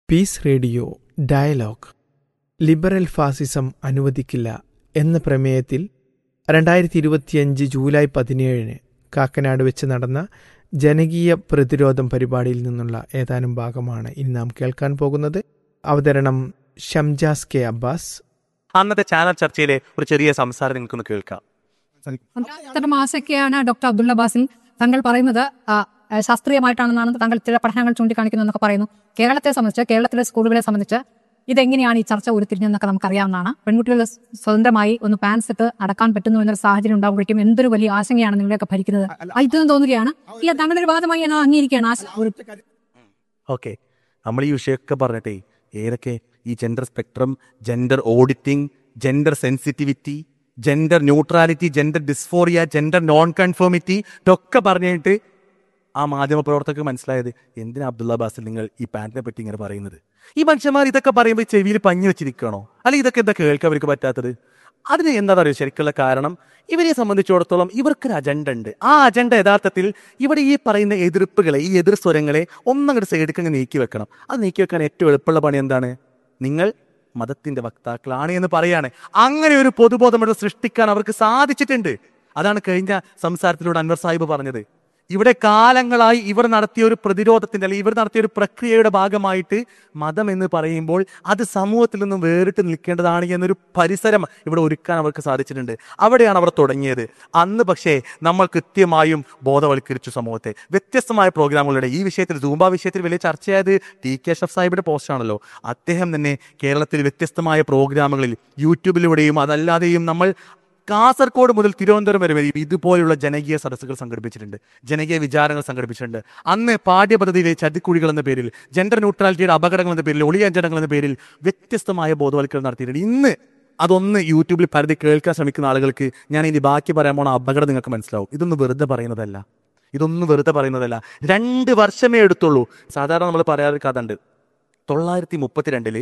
Piece Radio dialogue liberal fascism അനുവദിക്കില്ല എന്ന പ്രമേയത്തിൽ രണ്ടായിരത്തി ഇരുപത്തിയഞ്ച് ജൂലൈ പതിനേഴിന് കാക്കനാട് വെച്ച് നടന്ന ജനകീയ പ്രതിരോധം പരിപാടിയിൽ നിന്നുള്ള ഏതാനും ഭാഗമാണ് ഇനി നാം കേൾക്കാൻ പോകുന്നത് അവതരണം ഷംജാസ് കെ അബ്ബാസ് അന്നത്തെ ചാനൽ ചർച്ചയിലെ ഒരു ചെറിയ സംസാരം നിങ്ങൾക്കൊന്ന് കേൾക്കാം ഇത്ര മാസൊക്കെയാണ് ഡോക്ടർ അബ്ദുള്ള ബാസിൽ താങ്കൾ പറയുന്നത് ആ, ആ, ശാസ്ത്രീയമായിട്ടാണെന്നാണ് താങ്കൾ ചില പഠനങ്ങൾ ചൂണ്ടിക്കാണിക്കുന്നു എന്നൊക്കെ പറയുന്നു കേരളത്തെ സംബന്ധിച്ച് കേരളത്തിലെ സ്കൂളുകളെ സംബന്ധിച്ച് ഇതെങ്ങനെയാണ് ഈ ചർച്ച ഉരുത്തിരിഞ്ഞെന്നൊക്കെ നമുക്കറിയാവുന്നതാണ് പെൺകുട്ടികൾ സ്വതന്ത്രമായി ഒന്ന് പാൻസ് ഇട്ട് അടക്കാൻ പറ്റുന്നു എന്നൊരു സാഹചര്യം ഉണ്ടാവുമ്പോഴേക്കും എന്തൊരു വലിയ ആശങ്കയാണ് നിങ്ങളെയൊക്കെ ഭരിക്കുന്നത് ആ, ഇതെന്ന് തോന്നുകയാണ് ഇല്ല താങ്കളുടെ ഒരു വാദമായി ഞാൻ അംഗീകരിക്കുകയാണ് ആശ- ഒരു- ഓക്കെ നമ്മൾ ഈ വിഷയമൊക്കെ പറഞ്ഞിട്ടേ ഏതൊക്കെ ഈ gender spectrum gender auditing gender sensitivity gender neutrality gender dysphoria gender non conformity ഇതൊക്കെ പറഞ്ഞിട്ട് ആ മാധ്യമ പ്രവർത്തകർക്ക് മനസ്സിലായത് എന്തിനാ അബ്ദുള്ള ബാസിൽ നിങ്ങൾ ഈ പാന്റിനെ പറ്റി ഇങ്ങനെ പറയുന്നത് ഈ മനുഷ്യന്മാർ ഇതൊക്കെ പറയുമ്പോൾ ചെവിയിൽ പഞ്ഞു വെച്ചിരിക്കണോ അല്ലെങ്കിൽ ഇതൊക്കെ എന്താ കേൾക്കാൻ അവർക്ക് പറ്റാത്തത് അതിന് എന്താ പറയുക ശരിക്കുള്ള കാരണം ഇവരെ സംബന്ധിച്ചിടത്തോളം ഇവർക്കൊരു അജണ്ട ഉണ്ട് ആ അജണ്ട യഥാർത്ഥത്തിൽ ഇവിടെ ഈ പറയുന്ന എതിർപ്പുകളെ ഈ എതിർ സ്വരങ്ങളെ ഒന്നങ്ങോട്ട് സൈഡിക്കങ്ങ് നീക്കി വെക്കണം അത് നീക്കി വെക്കാൻ ഏറ്റവും എളുപ്പമുള്ള പണി എന്താണ് നിങ്ങൾ മതത്തിന്റെ വക്താക്കളാണ് എന്ന് പറയാണ് അങ്ങനെ ഒരു പൊതുബോധം ഇവിടെ സൃഷ്ടിക്കാൻ അവർക്ക് സാധിച്ചിട്ടുണ്ട് അതാണ് കഴിഞ്ഞ സംസാരത്തിലൂടെ അൻവർ സാഹിബ് പറഞ്ഞത് ഇവിടെ കാലങ്ങളായി ഇവർ നടത്തിയ ഒരു പ്രതിരോധത്തിന്റെ അല്ലെങ്കിൽ ഇവർ നടത്തിയ ഒരു പ്രക്രിയയുടെ ഭാഗമായിട്ട് മതം എന്ന് പറയുമ്പോൾ അത് സമൂഹത്തിൽ നിന്നും വേറിട്ട് നിൽക്കേണ്ടതാണ് എന്നൊരു പരിസരം ഇവിടെ ഒരുക്കാൻ അവർക്ക് സാധിച്ചിട്ടുണ്ട് അവിടെയാണ് അവർ തുടങ്ങിയത് അന്ന് പക്ഷേ നമ്മൾ കൃത്യമായും ബോധവൽക്കരിച്ചു സമൂഹത്തെ വ്യത്യസ്തമായ പ്രോഗ്രാമുകളുടെ ഈ വിഷയത്തിൽ സൂംബ വിഷയത്തിൽ വലിയ ചർച്ചയായത് ടി കെ ഷഫ് സാഹിബിന്റെ പോസ്റ്റാണല്ലോ അദ്ദേഹം തന്നെ കേരളത്തിൽ വ്യത്യസ്തമായ പ്രോഗ്രാമുകളിൽ യൂട്യൂബിലൂടെയും അതല്ലാതെയും നമ്മൾ കാസർഗോഡ് മുതൽ തിരുവനന്തപുരം വരെ വരെ ഇതുപോലുള്ള ജനകീയ സദസ്സുകൾ സംഘടിപ്പിച്ചിട്ടുണ്ട് ജനകീയ വിചാരങ്ങൾ സംഘടിപ്പിച്ചിട്ടുണ്ട് അന്ന് പാഠ്യപദ്ധതിയിലെ ചതിക്കുഴികൾ എന്ന പേരിൽ ജെൻഡർ ന്യൂട്രാലിറ്റിയുടെ അപകടങ്ങൾ എന്ന പേരിൽ ഒളിയഞ്ചനങ്ങൾ എന്ന പേരിൽ വ്യത്യസ്തമായ ബോധവൽക്കരണം നടത്തിയിട്ടുണ്ട് ഇന്ന് അതൊന്ന് യൂട്യൂബിൽ പരതി കേൾക്കാൻ ശ്രമിക്കുന്ന ആളുകൾക്ക് ഞാൻ ഇനി ബാക്കി പറയാൻ പോണ അപകടം നിങ്ങൾക്ക് മനസ്സിലാവും ഇതൊന്നും വെറുതെ പറയുന്നതല്ല ഇതൊന്നും വെറുതെ പറയുന്നതല്ല രണ്ട് വർഷമേ എടുത്തുള്ളൂ സാധാരണ നമ്മൾ പറയാറ് കഥ ഉണ്ട് തൊള്ളായിരത്തി മുപ്പത്തിരണ്ടില്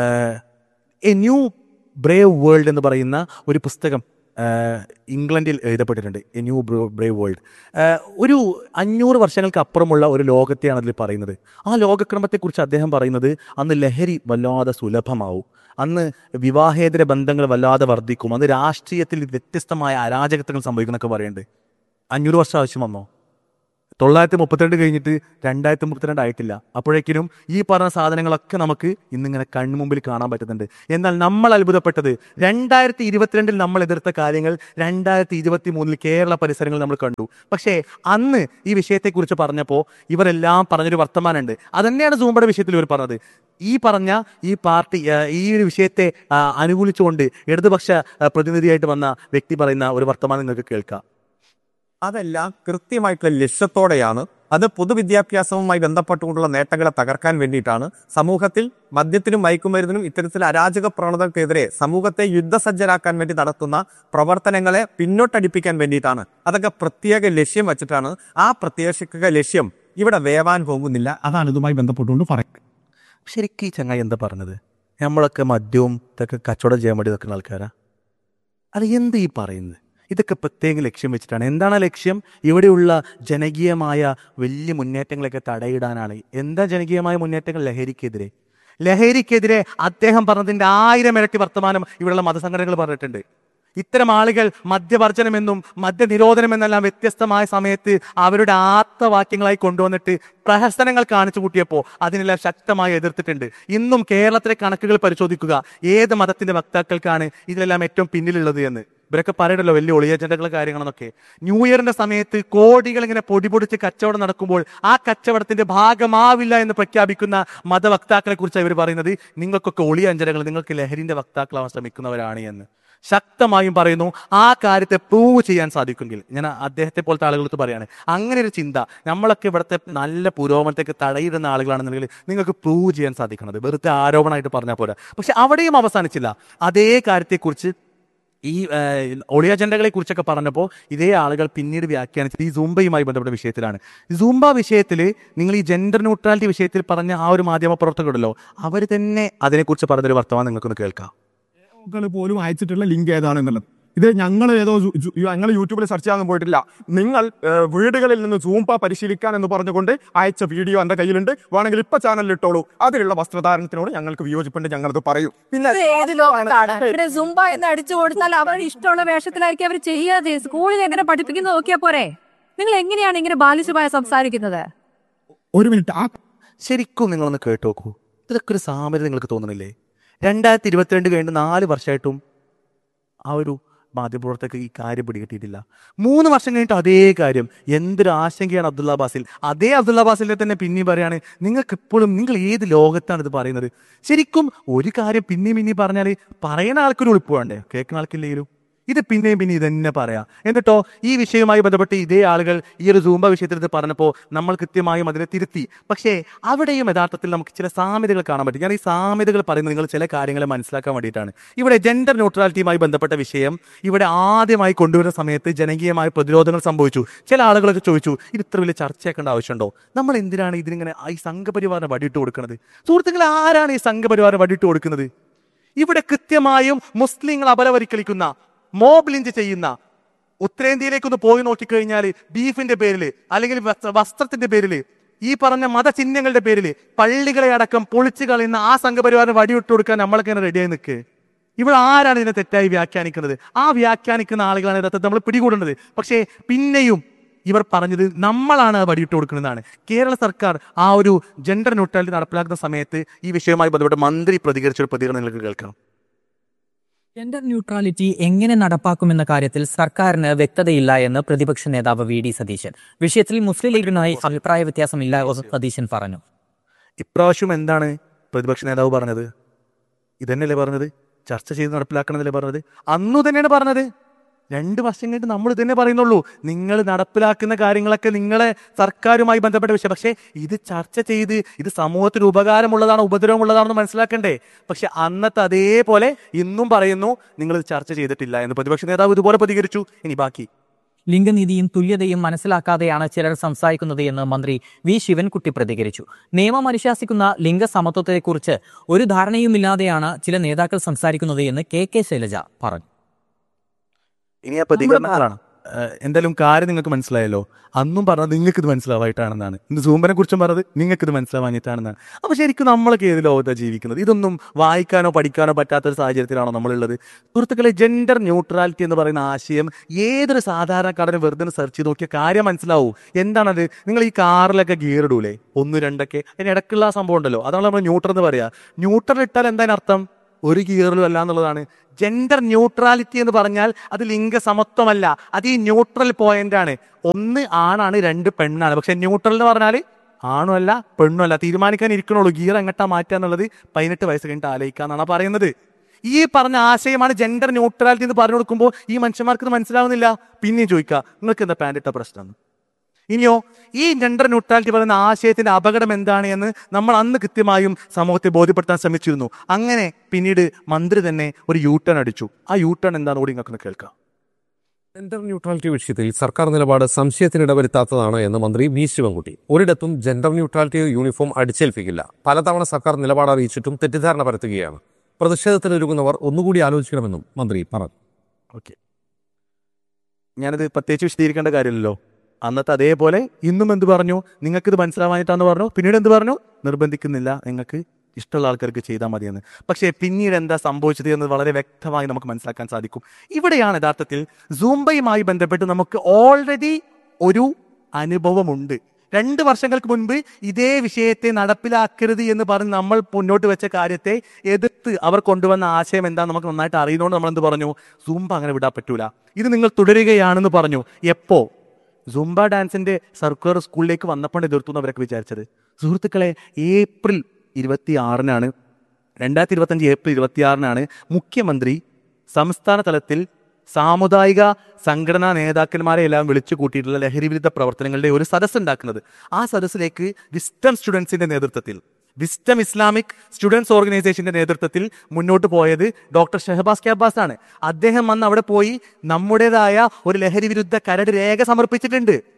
എ ന്യൂ ബ്രേവ് വേൾഡ് എന്ന് പറയുന്ന ഒരു പുസ്തകം ആഹ് ഇംഗ്ലണ്ടിൽ എഴുതപ്പെട്ടിട്ടുണ്ട് എ ന്യൂ ബ്രേവ് വേൾഡ് ആഹ് ഒരു അഞ്ഞൂറ് വർഷങ്ങൾക്ക് അപ്പുറമുള്ള ഒരു ലോകത്തെയാണ് അതിൽ പറയുന്നത് ആ ലോകക്രമത്തെക്കുറിച്ച് അദ്ദേഹം പറയുന്നത് അന്ന് ലഹരി വല്ലാതെ സുലഭമാവും അന്ന് വിവാഹേതര ബന്ധങ്ങൾ വല്ലാതെ വർദ്ധിക്കും അന്ന് രാഷ്ട്രീയത്തിൽ വ്യത്യസ്തമായ അരാജകത്വങ്ങൾ സംഭവിക്കുന്നൊക്കെ പറയുന്നുണ്ട് അഞ്ഞൂറ് വർഷം ആവശ്യം വന്നോ തൊള്ളായിരത്തി മുപ്പത്തിരണ്ട് കഴിഞ്ഞിട്ട് രണ്ടായിരത്തി മുപ്പത്തിരണ്ട് ആയിട്ടില്ല അപ്പോഴേക്കിനും ഈ പറഞ്ഞ സാധനങ്ങളൊക്കെ നമുക്ക് ഇന്നിങ്ങനെ കൺമുമ്പിൽ കാണാൻ പറ്റുന്നുണ്ട് എന്നാൽ നമ്മൾ അത്ഭുതപ്പെട്ടത് രണ്ടായിരത്തി ഇരുപത്തിരണ്ടിൽ നമ്മൾ എതിർത്ത കാര്യങ്ങൾ രണ്ടായിരത്തി ഇരുപത്തി മൂന്നിൽ കേരള പരിസരങ്ങൾ നമ്മൾ കണ്ടു പക്ഷേ അന്ന് ഈ വിഷയത്തെക്കുറിച്ച് പറഞ്ഞപ്പോൾ ഇവരെല്ലാം പറഞ്ഞൊരു വർത്തമാനമുണ്ട് അതന്നെയാണ് സൂമ്പയുടെ വിഷയത്തിൽ ഇവർ പറഞ്ഞത് ഈ പറഞ്ഞ ഈ പാർട്ടി ആ, ഈ ഒരു വിഷയത്തെ ആ, അനുകൂലിച്ചുകൊണ്ട് ഇടതുപക്ഷ ആ, പ്രതിനിധിയായിട്ട് വന്ന വ്യക്തി പറയുന്ന ഒരു വർത്തമാനം നിങ്ങൾക്ക് കേൾക്കാം അതെല്ലാം കൃത്യമായിട്ടുള്ള ലക്ഷ്യത്തോടെയാണ് അത് പൊതുവിദ്യാഭ്യാസവുമായി ബന്ധപ്പെട്ടുകൊണ്ടുള്ള നേട്ടങ്ങളെ തകർക്കാൻ വേണ്ടിയിട്ടാണ് സമൂഹത്തിൽ മദ്യത്തിനും മയക്കുമരുന്നിനും ഇത്തരത്തിൽ അരാജക പ്രവണതകൾക്കെതിരെ സമൂഹത്തെ യുദ്ധസജ്ജരാക്കാൻ വേണ്ടി നടത്തുന്ന പ്രവർത്തനങ്ങളെ പിന്നോട്ടടിപ്പിക്കാൻ വേണ്ടിയിട്ടാണ് അതൊക്കെ പ്രത്യേക ലക്ഷ്യം വെച്ചിട്ടാണ് ആ പ്രത്യേക ലക്ഷ്യം ഇവിടെ വേവാൻ പോകുന്നില്ല അതാണ് ഇതുമായി ബന്ധപ്പെട്ടുകൊണ്ട് പറയുന്നത് ശരിക്കും ഈ ചങ്ങായി എന്താ പറഞ്ഞത് നമ്മളൊക്കെ മദ്യവും ഇതൊക്കെ കച്ചവടം ചെയ്യാൻ വേണ്ടി നിൽക്കുന്ന ആൾക്കാരാ അത് എന്ത് ഈ പറയുന്നത് ഇതൊക്കെ പ്രത്യേക ലക്ഷ്യം വെച്ചിട്ടാണ് എന്താണ് ആ ലക്ഷ്യം ഇവിടെയുള്ള ജനകീയമായ വലിയ മുന്നേറ്റങ്ങളൊക്കെ തടയിടാനാണ് എന്താ ജനകീയമായ മുന്നേറ്റങ്ങൾ ലഹരിക്കെതിരെ ലഹരിക്കെതിരെ അദ്ദേഹം പറഞ്ഞതിന്റെ ആയിരം ഇരട്ടി വർത്തമാനം ഇവിടെയുള്ള മതസംഘടനകൾ പറഞ്ഞിട്ടുണ്ട് ഇത്തരം ആളുകൾ മദ്യവർജനമെന്നും മദ്യനിരോധനം എന്നെല്ലാം വ്യത്യസ്തമായ സമയത്ത് അവരുടെ ആർത്തവാക്യങ്ങളായി കൊണ്ടുവന്നിട്ട് പ്രഹസനങ്ങൾ കാണിച്ചു കൂട്ടിയപ്പോൾ അതിനെല്ലാം ശക്തമായി എതിർത്തിട്ടുണ്ട് ഇന്നും കേരളത്തിലെ കണക്കുകൾ പരിശോധിക്കുക ഏത് മതത്തിന്റെ വക്താക്കൾക്കാണ് ഇതിലെല്ലാം ഏറ്റവും പിന്നിലുള്ളത് എന്ന് ഇവരൊക്കെ പറയണല്ലോ വലിയ ഒളിയജണ്ടകളുടെ കാര്യങ്ങളെന്നൊക്കെ ന്യൂ ഇയറിന്റെ സമയത്ത് കോടികൾ ഇങ്ങനെ പൊടി പൊടിച്ച് കച്ചവടം നടക്കുമ്പോൾ ആ കച്ചവടത്തിന്റെ ഭാഗമാവില്ല എന്ന് പ്രഖ്യാപിക്കുന്ന മതവക്താക്കളെ കുറിച്ച് ഇവർ പറയുന്നത് നിങ്ങൾക്കൊക്കെ ഒളിയഞ്ചനകൾ നിങ്ങൾക്ക് ലഹരിന്റെ വക്താക്കളാവാൻ ശ്രമിക്കുന്നവരാണ് എന്ന് ശക്തമായും പറയുന്നു ആ കാര്യത്തെ പ്രൂവ് ചെയ്യാൻ സാധിക്കുമെങ്കിൽ ഞാൻ അദ്ദേഹത്തെ പോലത്തെ ആളുകൾക്ക് പറയാണ് അങ്ങനെ ഒരു ചിന്ത നമ്മളൊക്കെ ഇവിടുത്തെ നല്ല പുരോഗമനത്തേക്ക് തടയിടുന്ന ആളുകളാണെന്നുണ്ടെങ്കിൽ നിങ്ങൾക്ക് പ്രൂവ് ചെയ്യാൻ സാധിക്കണത് വെറുതെ ആരോപണമായിട്ട് പറഞ്ഞാൽ പോരാ പക്ഷെ അവിടെയും അവസാനിച്ചില്ല അതേ കാര്യത്തെക്കുറിച്ച് ഈ ഒളിയ അജണ്ടകളെ കുറിച്ചൊക്കെ പറഞ്ഞപ്പോൾ ഇതേ ആളുകൾ പിന്നീട് വ്യാഖ്യാനിച്ചത് ഈ സൂംബയുമായി ബന്ധപ്പെട്ട വിഷയത്തിലാണ് സൂംബ വിഷയത്തിൽ നിങ്ങൾ ഈ ജെൻഡർ ന്യൂട്രാലിറ്റി വിഷയത്തിൽ പറഞ്ഞ ആ ഒരു മാധ്യമ പ്രവർത്തകരുണ്ടല്ലോ അവർ തന്നെ അതിനെക്കുറിച്ച് പറഞ്ഞൊരു വർത്തമാനം നിങ്ങൾക്കൊന്ന് കേൾക്കാം കൾ പോലും അയച്ചിട്ടുള്ള ലിങ്ക് ഏതാണെന്നുള്ളത് ഇത് ഞങ്ങൾ ഏതോ ഞങ്ങൾ യൂട്യൂബിൽ സെർച്ച് ചെയ്യാൻ പോയിട്ടില്ല നിങ്ങൾ ഏഹ്, വീടുകളിൽ നിന്ന് സൂംപ പരിശീലിക്കാൻ എന്ന് പറഞ്ഞുകൊണ്ട് അയച്ച വീഡിയോ എന്റെ കയ്യിലുണ്ട് വേണമെങ്കിൽ ഇപ്പൊ ചാനലിൽ ഇട്ടോളൂ അതിലുള്ള വസ്ത്രധാരണത്തിനോട് ഞങ്ങൾക്ക് വിയോജിപ്പുണ്ട് ഞങ്ങളത് പറയും പിന്നെ ഇത് ഏത് ലോകത്താണ് ഇവിടെ സുംബ എന്ന് അടിച്ചു കൊടുത്താൽ അവരുടെ ഇഷ്ടമുള്ള വേഷത്തിലായിരിക്കും അവർ ചെയ്യാതെ സ്കൂളിൽ എങ്ങനെ പഠിപ്പിക്കുന്നത് നോക്കിയാ പോരെ നിങ്ങൾ എങ്ങനെയാണ് ഇങ്ങനെ ബാലിശമായി സംസാരിക്കുന്നത് ഒരു മിനിറ്റ് ആ ശരിക്കും നിങ്ങളൊന്ന് കേട്ട് നോക്കൂ ഇതൊക്കെ ഒരു സാമ്യത നിങ്ങൾക്ക് തോന്നുന്നില്ലേ രണ്ടായിരത്തി ഇരുപത്തിരണ്ട് കഴിഞ്ഞ് നാല് വർഷമായിട്ടും ആ ഒരു മാധ്യമപ്രവർത്തകർക്ക് ഈ കാര്യം പിടികിട്ടിയിട്ടില്ല മൂന്ന് വർഷം കഴിഞ്ഞിട്ട് അതേ കാര്യം എന്തൊരു ആശങ്കയാണ് അബ്ദുള്ള ബാസിൽ അതേ അബ്ദുള്ള ബാസിലെ തന്നെ പിന്നെയും പറയാണ് നിങ്ങൾക്ക് എപ്പോഴും നിങ്ങൾ ഏത് ലോകത്താണ് ഇത് പറയുന്നത് ശരിക്കും ഒരു കാര്യം പിന്നെയും പിന്നെയും പറഞ്ഞാൽ പറയുന്ന ആൾക്കൊരു ഉളിപ്പ് വേണ്ടേ കേൾക്കുന്ന ആൾക്കില്ലെങ്കിലും ഇത് പിന്നെയും പിന്നെ ഇതന്നെ പറയാം എന്നിട്ടോ ഈ വിഷയവുമായി ബന്ധപ്പെട്ട് ഇതേ ആളുകൾ ഈ ഒരു സൂംബ വിഷയത്തിൽ ഇത് പറഞ്ഞപ്പോൾ നമ്മൾ കൃത്യമായും അതിനെ തിരുത്തി പക്ഷേ അവിടെയും യഥാർത്ഥത്തിൽ നമുക്ക് ചില സാമ്യതകൾ കാണാൻ പറ്റും ഞാൻ ഈ സാമ്യതകൾ പറയുന്നത് നിങ്ങൾ ചില കാര്യങ്ങളെ മനസ്സിലാക്കാൻ വേണ്ടിയിട്ടാണ് ഇവിടെ ജെൻഡർ ന്യൂട്രാലിറ്റിയുമായി ബന്ധപ്പെട്ട വിഷയം ഇവിടെ ആദ്യമായി കൊണ്ടുവരുന്ന സമയത്ത് ജനകീയമായ പ്രതിരോധങ്ങൾ സംഭവിച്ചു ചില ആളുകളൊക്കെ ചോദിച്ചു ഇത് ഇത്ര വലിയ ചർച്ചയാക്കേണ്ട ആവശ്യമുണ്ടോ നമ്മൾ എന്തിനാണ് ഇതിനിങ്ങനെ ഈ സംഘപരിവാറിന് വടിയിട്ട് കൊടുക്കുന്നത് സുഹൃത്തുക്കൾ ആരാണ് ഈ സംഘപരിവാറിന് വടിയിട്ട് കൊടുക്കുന്നത് ഇവിടെ കൃത്യമായും മുസ്ലിങ്ങൾ അപലവരിക്കളിക്കുന്ന മോബ് ലിഞ്ച് ചെയ്യുന്ന ഉത്തരേന്ത്യയിലേക്ക് ഒന്ന് പോയി നോക്കിക്കഴിഞ്ഞാൽ ബീഫിന്റെ പേരിൽ അല്ലെങ്കിൽ വസ്ത്ര- വസ്ത്രത്തിന്റെ പേരിൽ ഈ പറഞ്ഞ മതചിഹ്നങ്ങളുടെ പേരിൽ പള്ളികളെ അടക്കം പൊളിച്ചു കളയുന്ന ആ സംഘപരിവാറിന് വടിയിട്ട് കൊടുക്കാൻ നമ്മളൊക്കെ റെഡിയായി നിൽക്ക് ഇവിടെ ആരാണ് ഇതിനെ തെറ്റായി വ്യാഖ്യാനിക്കുന്നത് ആ വ്യാഖ്യാനിക്കുന്ന ആളുകളാണ് യഥാർത്ഥത്തിൽ നമ്മൾ പിടികൂടേണ്ടത് പക്ഷേ പിന്നെയും ഇവർ പറഞ്ഞത് നമ്മളാണ് ആ വടിയിട്ട് കൊടുക്കുന്നതാണ് കേരള സർക്കാർ ആ ഒരു ജെൻഡർ ന്യൂട്രാലിറ്റി നടപ്പിലാക്കുന്ന സമയത്ത് ഈ വിഷയവുമായി ബന്ധപ്പെട്ട് മന്ത്രി പ്രതികരിച്ച ഒരു പ്രതികരണം നിങ്ങൾക്ക് കേൾക്കണം ജെൻഡർ ന്യൂട്രാലിറ്റി എങ്ങനെ നടപ്പാക്കുമെന്ന കാര്യത്തിൽ സർക്കാരിന് വ്യക്തതയില്ല എന്ന് പ്രതിപക്ഷ നേതാവ് വി ഡി സതീശൻ വിഷയത്തിൽ മുസ്ലിം ലീഗിനുമായി അഭിപ്രായ വ്യത്യാസമില്ല എന്ന് സതീശൻ പറഞ്ഞു ഇപ്രാവശ്യം എന്താണ് പ്രതിപക്ഷ നേതാവ് പറഞ്ഞത് ഇതന്നെയല്ലേ പറഞ്ഞത് ചർച്ച ചെയ്ത് നടപ്പിലാക്കണമെന്നല്ലേ പറഞ്ഞത് അന്നു തന്നെയാണ് പറഞ്ഞത് രണ്ട് വർഷം കഴിഞ്ഞിട്ട് നമ്മൾ ഇതന്നെ പറയുന്നുള്ളൂ നിങ്ങൾ നടപ്പിലാക്കുന്ന കാര്യങ്ങളൊക്കെ നിങ്ങളെ സർക്കാരുമായി ബന്ധപ്പെട്ട വിഷയം പക്ഷേ ഇത് ചർച്ച ചെയ്ത് ഇത് സമൂഹത്തിന് ഉപകാരമുള്ളതാണോ ഉപദ്രവമുള്ളതാണെന്ന് മനസ്സിലാക്കണ്ടേ പക്ഷെ അന്നത്തെ അതേപോലെ ഇന്നും പറയുന്നു നിങ്ങൾ ഇത് ചർച്ച ചെയ്തിട്ടില്ല എന്ന് പ്രതിപക്ഷ നേതാവ് ഇതുപോലെ പ്രതികരിച്ചു ഇനി ബാക്കി ലിംഗനീതിയും തുല്യതയും മനസ്സിലാക്കാതെയാണ് ചിലർ സംസാരിക്കുന്നത് എന്ന് മന്ത്രി വി ശിവൻകുട്ടി പ്രതികരിച്ചു നിയമം അനുശാസിക്കുന്ന ലിംഗസമത്വത്തെക്കുറിച്ച് ഒരു ധാരണയുമില്ലാതെയാണ് ചില നേതാക്കൾ സംസാരിക്കുന്നത് എന്ന് കെ കെ ശൈലജ പറഞ്ഞു ഇനി ആ പ്രതികരണങ്ങളാണ് ഏഹ് എന്തായാലും കാര്യം നിങ്ങൾക്ക് മനസ്സിലായല്ലോ അന്നും പറഞ്ഞത് നിങ്ങൾക്ക് ഇത് മനസ്സിലാവായിട്ടാണെന്നാണ് ഇന്ന് സൂമ്പനെ കുറിച്ചും പറഞ്ഞത് നിങ്ങൾക്ക് ഇത് മനസ്സിലാവാഞ്ഞിട്ടാണെന്നാണ് അപ്പൊ ശരിക്കും നമ്മളൊക്കെ ഏത് ലോകത്താണ് ജീവിക്കുന്നത് ഇതൊന്നും വായിക്കാനോ പഠിക്കാനോ പറ്റാത്ത ഒരു സാഹചര്യത്തിലാണോ നമ്മളുള്ളത് സുഹൃത്തുക്കളെ ജെൻഡർ ന്യൂട്രാലിറ്റി എന്ന് പറയുന്ന ആശയം ഏതൊരു സാധാരണക്കാരനും വെറുതെ സെർച്ച് ചെയ്ത് നോക്കിയ കാര്യം മനസ്സിലാവൂ എന്താണത് നിങ്ങൾ ഈ കാറിലൊക്കെ ഗിയർ ഇടൂലേ ഒന്ന് രണ്ടൊക്കെ അതിന് ഇടയ്ക്കുള്ള ആ സംഭവം ഉണ്ടല്ലോ അതാണ് നമ്മൾ ന്യൂട്രൽ എന്ന് പറയാ ന്യൂട്രൽ ഇട്ടാൽ എന്താണ് അർത്ഥം ഒരു ഗിയറിലും അല്ല എന്നുള്ളതാണ് ജെൻഡർ ന്യൂട്രാലിറ്റി എന്ന് പറഞ്ഞാൽ അത് ലിംഗസമത്വമല്ല അത് ഈ ന്യൂട്രൽ പോയിന്റ് ആണ് ഒന്ന് ആണാണ് രണ്ട് പെണ്ണാണ് പക്ഷെ ന്യൂട്രൽ എന്ന് പറഞ്ഞാൽ ആണും അല്ല പെണ്ണും അല്ല തീരുമാനിക്കാൻ ഇരിക്കണുള്ളൂ ഗിയർ എങ്ങട്ടാ മാറ്റുക എന്നുള്ളത് പതിനെട്ട് വയസ്സ് കഴിഞ്ഞിട്ട് ആലോചിക്കാന്നാണ് പറയുന്നത് ഈ പറഞ്ഞ ആശയമാണ് ജെൻഡർ ന്യൂട്രാലിറ്റി എന്ന് പറഞ്ഞു കൊടുക്കുമ്പോൾ ഈ മനുഷ്യന്മാർക്ക് ഇത് മനസ്സിലാവുന്നില്ല പിന്നെയും ചോദിക്കുക നിങ്ങൾക്ക് എന്താ പാൻറ് ഇട്ട പ്രശ്നം ഇനിയോ ഈ ജെൻഡർ ന്യൂട്രാലിറ്റി പറയുന്ന ആശയത്തിന്റെ അപകടം എന്താണ് എന്ന് നമ്മൾ അന്ന് കൃത്യമായും സമൂഹത്തെ ബോധ്യപ്പെടുത്താൻ ശ്രമിച്ചിരുന്നു അങ്ങനെ പിന്നീട് മന്ത്രി തന്നെ ഒരു യൂ ടേൺ അടിച്ചു ആ യൂ ടേൺ എന്താണെന്ന് കൂടി നിങ്ങൾക്ക് കേൾക്കാം ജെൻഡർ ന്യൂട്രാലിറ്റി വിഷയത്തിൽ സർക്കാർ നിലപാട് സംശയത്തിനിടവരുത്താത്തതാണ് എന്ന് മന്ത്രി വി ശിവൻകുട്ടി ഒരിടത്തും ജെൻഡർ ന്യൂട്രാലിറ്റി യൂണിഫോം അടിച്ചേൽപ്പിക്കില്ല പലതവണ സർക്കാർ നിലപാട് അറിയിച്ചിട്ടും തെറ്റിദ്ധാരണ പരത്തുകയാണ് പ്രതിഷേധത്തിനൊരുങ്ങുന്നവർ ഒന്നുകൂടി ആലോചിക്കണമെന്നും മന്ത്രി പറഞ്ഞു ഓക്കെ ഞാനത് പ്രത്യേകിച്ച് വിശദീകരിക്കേണ്ട കാര്യമില്ലല്ലോ അന്നത്തെ അതേപോലെ ഇന്നും എന്ത് പറഞ്ഞു നിങ്ങൾക്ക് ഇത് മനസ്സിലാവാനിട്ടാന്ന് പറഞ്ഞു പിന്നീട് എന്ത് പറഞ്ഞു നിർബന്ധിക്കുന്നില്ല നിങ്ങൾക്ക് ഇഷ്ടമുള്ള ആൾക്കാർക്ക് ചെയ്താൽ മതിയെന്ന് പക്ഷേ പിന്നീട് എന്താ സംഭവിച്ചത് എന്ന് വളരെ വ്യക്തമായി നമുക്ക് മനസ്സിലാക്കാൻ സാധിക്കും ഇവിടെയാണ് യഥാർത്ഥത്തിൽ സൂംബയുമായി ബന്ധപ്പെട്ട് നമുക്ക് ഓൾറെഡി ഒരു അനുഭവമുണ്ട് രണ്ട് വർഷങ്ങൾക്ക് മുൻപ് ഇതേ വിഷയത്തെ നടപ്പിലാക്കരുത് എന്ന് പറഞ്ഞ് നമ്മൾ മുന്നോട്ട് വെച്ച കാര്യത്തെ എതിർത്ത് അവർ കൊണ്ടുവന്ന ആശയം എന്താണെന്ന് നമുക്ക് നന്നായിട്ട് അറിയുന്നതുകൊണ്ട് നമ്മൾ എന്ത് പറഞ്ഞു സൂംബ അങ്ങനെ വിടാൻ പറ്റൂല ഇത് നിങ്ങൾ തുടരുകയാണെന്ന് പറഞ്ഞു എപ്പോ സുംബ ഡാൻസിന്റെ സർക്കുലർ സ്കൂളിലേക്ക് വന്നപ്പോൾ എതിർത്തു എന്ന് അവരൊക്കെ വിചാരിച്ചത് സുഹൃത്തുക്കളെ ഏപ്രിൽ ഇരുപത്തി ആറിനാണ് രണ്ടായിരത്തി ഇരുപത്തഞ്ച് ഏപ്രിൽ ഇരുപത്തിയാറിനാണ് മുഖ്യമന്ത്രി സംസ്ഥാന തലത്തിൽ സാമുദായിക സംഘടനാ നേതാക്കന്മാരെ എല്ലാം വിളിച്ചു കൂട്ടിയിട്ടുള്ള ലഹരി വിരുദ്ധ പ്രവർത്തനങ്ങളുടെ ഒരു സദസ്സ് ഉണ്ടാക്കുന്നത് ആ സദസ്സിലേക്ക് വിസ്റ്റം സ്റ്റുഡൻസിന്റെ നേതൃത്വത്തിൽ വിസ്റ്റം ഇസ്ലാമിക് സ്റ്റുഡൻസ് ഓർഗനൈസേഷന്റെ നേതൃത്വത്തിൽ മുന്നോട്ട് പോയത് ഡോക്ടർ ഷഹബാസ് ക്യാബാസ് ആണ് അദ്ദേഹം വന്ന് അവിടെ പോയി നമ്മുടേതായ ഒരു ലഹരി വിരുദ്ധ കരട് രേഖ സമർപ്പിച്ചിട്ടുണ്ട്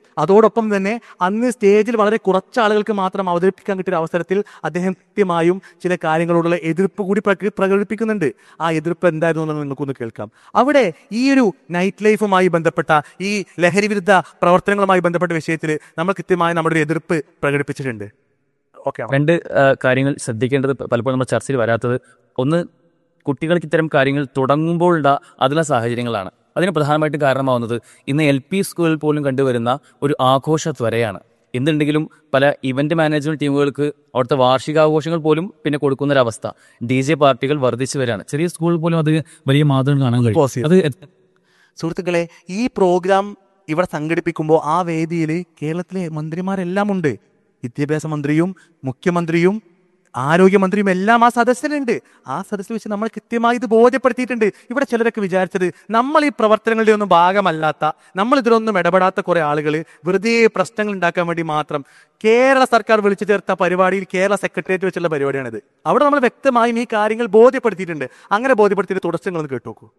അതോടൊപ്പം തന്നെ അന്ന് സ്റ്റേജിൽ വളരെ കുറച്ച് ആളുകൾക്ക് മാത്രം അവതരിപ്പിക്കാൻ കിട്ടിയ ഒരു അവസരത്തിൽ അദ്ദേഹം കൃത്യമായും ചില കാര്യങ്ങളോടുള്ള എതിർപ്പ് കൂടി പ്രക- പ്രകടിപ്പിക്കുന്നുണ്ട് ആ എതിർപ്പ് എന്തായിരുന്നു എന്ന് നിങ്ങൾക്കൊന്ന് കേൾക്കാം അവിടെ ഈ ഒരു നൈറ്റ് ലൈഫുമായി ബന്ധപ്പെട്ട ഈ ലഹരി വിരുദ്ധ പ്രവർത്തനങ്ങളുമായി ബന്ധപ്പെട്ട വിഷയത്തിൽ നമ്മൾ കൃത്യമായി നമ്മുടെ ഒരു എതിർപ്പ് പ്രകടിപ്പിച്ചിട്ടുണ്ട് ഓക്കെ രണ്ട് ആ, കാര്യങ്ങൾ ശ്രദ്ധിക്കേണ്ടത് പ- പലപ്പോഴും നമ്മൾ ചർച്ചയിൽ വരാത്തത് ഒന്ന് കുട്ടികൾക്ക് ഇത്തരം കാര്യങ്ങൾ തുടങ്ങുമ്പോഴുള്ള അതിലുള്ള സാഹചര്യങ്ങളാണ് അതിന് പ്രധാനമായിട്ടും കാരണമാവുന്നത് ഇന്ന് എൽ പി സ്കൂളിൽ പോലും കണ്ടുവരുന്ന ഒരു ആഘോഷ ത്വരയാണ് എന്തുണ്ടെങ്കിലും പല ഇവന്റ് മാനേജ്മെന്റ് ടീമുകൾക്ക് അവിടുത്തെ വാർഷികാഘോഷങ്ങൾ പോലും പിന്നെ കൊടുക്കുന്ന ഒരു അവസ്ഥ ഡി ജെ പാർട്ടികൾ വർദ്ധിച്ചു വരികയാണ് ചെറിയ സ്കൂളിൽ പോലും അത് വലിയ മാതൃക കാണാൻ കഴിയും Possible. അത് എത്ര- സുഹൃത്തുക്കളെ ഈ പ്രോഗ്രാം ഇവിടെ സംഘടിപ്പിക്കുമ്പോൾ ആ വേദിയിൽ കേരളത്തിലെ മന്ത്രിമാരെല്ലാം ഉണ്ട് വിദ്യാഭ്യാസ മന്ത്രിയും മുഖ്യമന്ത്രിയും ആരോഗ്യമന്ത്രിയും എല്ലാം ആ സദസ്സിലുണ്ട് ആ സദസ്സിൽ വെച്ച് നമ്മൾ കൃത്യമായി ഇത് ബോധ്യപ്പെടുത്തിയിട്ടുണ്ട് ഇവിടെ ചിലരൊക്കെ വിചാരിച്ചത് നമ്മൾ ഈ പ്രവർത്തനങ്ങളുടെ ഒന്നും ഭാഗമല്ലാത്ത നമ്മൾ ഇതിലൊന്നും ഇടപെടാത്ത കുറെ ആളുകൾ വെറുതെ പ്രശ്നങ്ങൾ ഉണ്ടാക്കാൻ വേണ്ടി മാത്രം കേരള സർക്കാർ വിളിച്ചു ചേർത്ത പരിപാടിയിൽ കേരള സെക്രട്ടേറിയറ്റ് വെച്ചുള്ള പരിപാടിയാണിത് അവിടെ നമ്മൾ വ്യക്തമായും ഈ കാര്യങ്ങൾ ബോധ്യപ്പെടുത്തിയിട്ടുണ്ട് അങ്ങനെ ബോധ്യപ്പെടുത്തിയിട്ട് തുടർച്ചകളൊന്ന് കേട്ടു നോക്കൂ